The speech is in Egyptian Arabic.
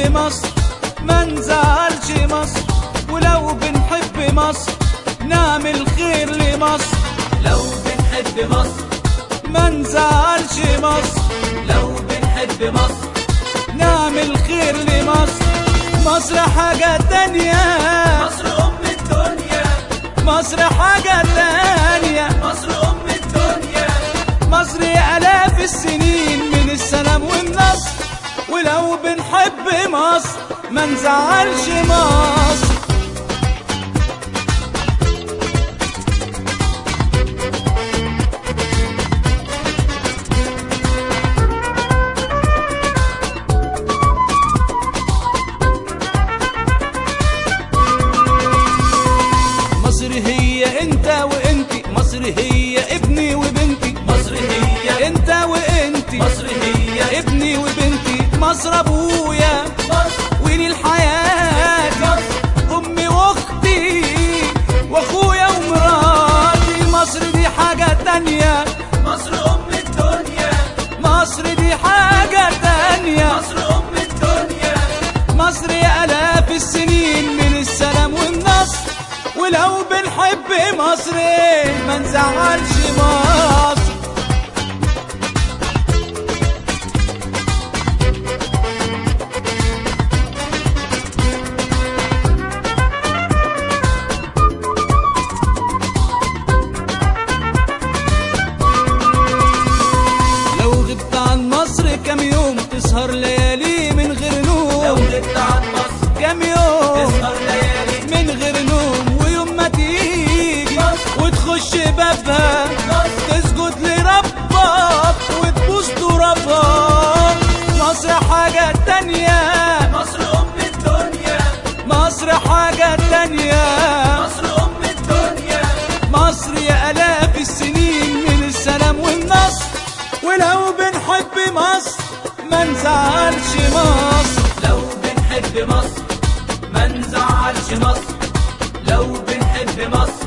مصر ما نزعلش مصر ولو بنحب مصر نعمل خير لمصر لو بنحب مصر ما نزعلش مصر لو بنحب مصر نعمل خير لمصر مصر حاجة تانية مصر أم الدنيا مصر حاجة تانية مصر أم الدنيا مصر آلاف السنين من السلام والنصر ولو بنحب مصر ما نزعلش مصر مصر هي انت وانتي مصر هي ابني وبنتي مصر هي انت وانتي مصر هي ابني وبنتي مصر ابويا مصر ونيل حياتي امي واختي واخويا ومراتي مصر دي حاجة تانية مصر أم الدنيا مصر دي حاجة تانية مصر أم الدنيا مصر يا آلاف السنين من السلام والنصر ولو بنحب مصر ما نزعلش مصر لو غبت عن مصر كام يوم تسهر ليالي من غير لو نوم غبت عن مصر كام يوم تسهر ليالي من غير نوم ويوم ما تيجي وتخش بابها تسجد لربك وتبوس ترابها مصر حاجة تانية مصر أم الدنيا مصر حاجة تانية مصر أم الدنيا مصر يا آلاف السنين من السلام والنصر ولو بنحب مصر ما نزعلش مصر لو بنحب مصر ما نزعلش مصر لو بنحب مصر